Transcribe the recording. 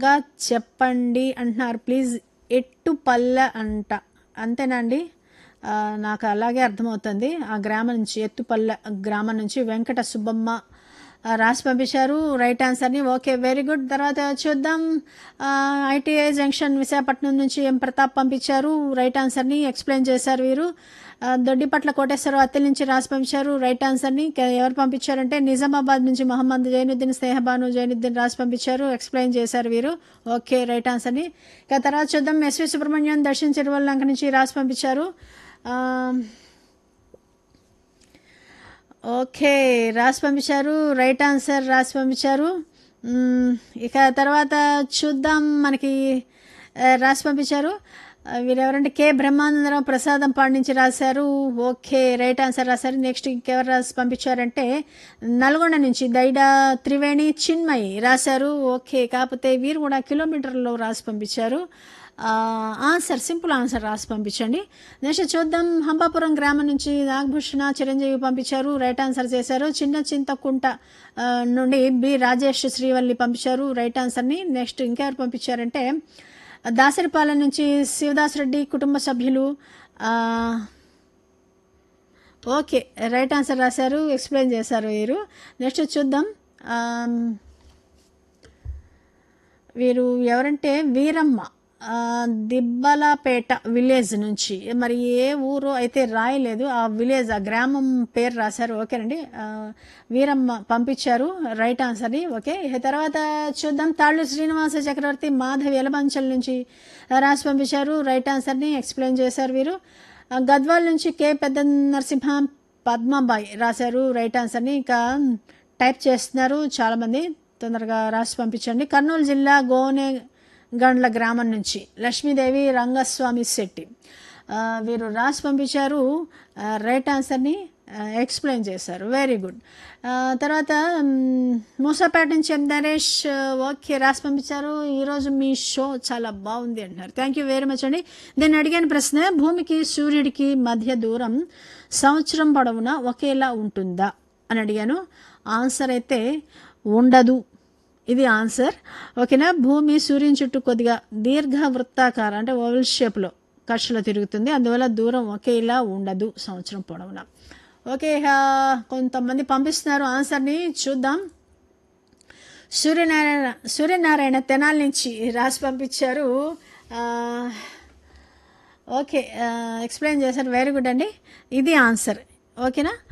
గా చెప్పండి అంటున్నారు ప్లీజ్ ఎట్టుపల్లె అంట అంతేనండి ఆ, నాకు అలాగే అర్థమవుతుంది ఆ గ్రామం నుంచి ఎత్తుపల్లె గ్రామం నుంచి వెంకట సుబ్బమ్మ ఆ, రాసి పంపించారు రైట్ ఆన్సర్ని ఓకే వెరీ గుడ్ తర్వాత చూద్దాం ఐటీఐ జంక్షన్ విశాఖపట్నం నుంచి ఎం ప్రతాప్ పంపించారు రైట్ ఆన్సర్ని ఎక్స్ప్లెయిన్ చేశారు వీరు ఆ, దొడ్డిపట్ల కోటేశ్వరరావు అత్తిలి నుంచి రాసి పంపించారు రైట్ ఆన్సర్ని కే- ఎవరు పంపించారంటే నిజామాబాద్ నుంచి మహమ్మద్ జైనుద్దీన్ స్నేహబాను జైనుద్దీన్ రాసి పంపించారు ఎక్స్ప్లెయిన్ చేశారు వీరు ఓకే రైట్ ఆన్సర్ని ఇక తర్వాత చూద్దాం ఎస్వి సుబ్రహ్మణ్యం దర్శన్ చిరువల్లంక నుంచి రాసి పంపించారు ఆ, ఓకే రాసి పంపించారు రైట్ ఆన్సర్ రాసి పంపించారు మ్మ్, ఇక తర్వాత చూద్దాం మనకి ఆ, రాసి పంపించారు ఆ, వీరెవరంటే కె బ్రహ్మానందరావు ప్రసాదం పాడు నుంచి రాశారు ఓకే రైట్ ఆన్సర్ రాశారు నెక్స్ట్ ఇంకెవరు రాసి పంపించారంటే నల్గొండ నుంచి దైడా త్రివేణి చిన్మయి రాశారు ఓకే కాకపోతే వీరు కూడా కిలోమీటర్లో రాసి పంపించారు ఆ, ఆన్సర్ సింపుల్ ఆన్సర్ రాసి పంపించండి నెక్స్ట్ చూద్దాం హంపాపురం గ్రామం నుంచి నాగభూషణ చిరంజీవి పంపించారు రైట్ ఆన్సర్ చేశారు చిన్న చింతకుంట ఆ, నుండి బి రాజేష్ శ్రీవల్లి పంపించారు రైట్ ఆన్సర్ని నెక్స్ట్ ఇంకెవరు పంపించారంటే దాసరిపాలెం నుంచి శివదాస్ రెడ్డి కుటుంబ సభ్యులు ఆ, ఓకే రైట్ ఆన్సర్ రాశారు ఎక్స్ప్లెయిన్ చేశారు వీరు నెక్స్ట్ చూద్దాం ఆమ్, వీరు ఎవరంటే వీరమ్మ ఆ, దిబ్బలపేట విలేజ్ నుంచి మరి ఏ ఊరు అయితే రాయలేదు ఆ విలేజ్ ఆ గ్రామం పేరు రాశారు ఓకేనండి ఆ, వీరమ్మ పంపించారు రైట్ ఆన్సర్ని ఓకే ఇక తర్వాత చూద్దాం తాళ్ళు శ్రీనివాస చక్రవర్తి మాధవి ఎలమంచల్ నుంచి రాసి పంపించారు రైట్ ఆన్సర్ని ఎక్స్ప్లెయిన్ చేశారు వీరు ఆ, గద్వాల్ నుంచి కే పెద్ద నరసింహ పద్మాబాయి రాశారు రైట్ ఆన్సర్ని ఇక టైప్ చేస్తున్నారు చాలామంది తొందరగా రాసి పంపించండి కర్నూలు జిల్లా గోనె గండ్ల గ్రామం నుంచి లక్ష్మీదేవి రంగస్వామి శెట్టి ఆ, వీరు రాసి పంపించారు ఆ, రైట్ ఆన్సర్ని ఆ, ఎక్స్ప్లెయిన్ చేశారు వెరీ గుడ్ ఆ, తర్వాత మ్, మూసాపేట నుంచి ఎం నరేష్ ఆ, ఓకే రాసి పంపించారు ఈరోజు మీ షో చాలా బాగుంది అంటున్నారు థ్యాంక్ యూ వెరీ మచ్ అండి నేను అడిగిన ప్రశ్న భూమికి సూర్యుడికి మధ్య దూరం సంవత్సరం పొడవునా ఒకేలా ఉంటుందా అని అడిగాను ఆన్సర్ అయితే ఉండదు ఇది ఆన్సర్ ఓకేనా భూమి సూర్యుని చుట్టూ కొద్దిగా దీర్ఘ వృత్తాకారం అంటే ఓవెల్ షేప్లో కక్షలో తిరుగుతుంది అందువల్ల దూరం ఒకేలా ఉండదు సంవత్సరం పొడవునా ఓకే ఆ, కొంతమంది పంపిస్తున్నారు ఆన్సర్ని చూద్దాం సూర్యనారాయణ సూర్యనారాయణ తెనాల నుంచి రాసి పంపించారు ఆ, ఓకే ఎక్స్ప్లెయిన్ చేశారు వెరీ గుడ్ అండి ఇది ఆన్సర్ ఓకేనా